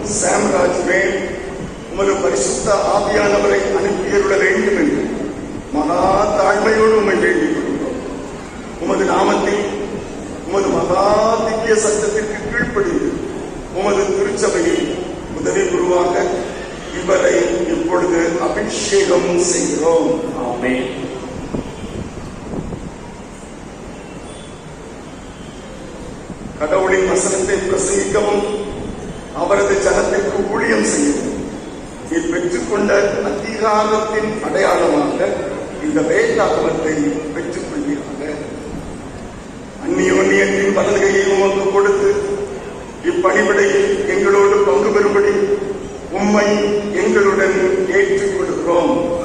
சாம்ராஜ் மேல் உமது பரிசுத்த ஆவியானவரை அனுப்பியருள வேண்டும் என்று மகா தாழ்மையோடு உம்மை வேண்டிக் கொள்கிறோம் உமது நாமத்தில் உமது மகா திவ்ய சட்டத்திற்கு கீழ்ப்படிந்து உமது திருச்சபையில் உதவி உருவாக இவரை இப்பொழுது அபிஷேகம் செய்கிறோம் ஆமென் கடவுளின் வசனத்தை பிரசங்கிக்கவும் அவரது ஜனத்திற்கு ஊழியம் செய்யவும் நீ பெற்றுக்கொண்ட அதிகாரத்தின் அடையாளமாக இந்த வேதாகமத்தை பெற்றுக் கொள்வீராக அந்நியோன்யத்தின் வலதுகையை உமக்கு கொடுத்து இப்பணிவிடையில் எங்களோடு பங்கு பெறும்படி உம்மை எங்களுடன் ஏற்றுக் கொடுக்கிறோம்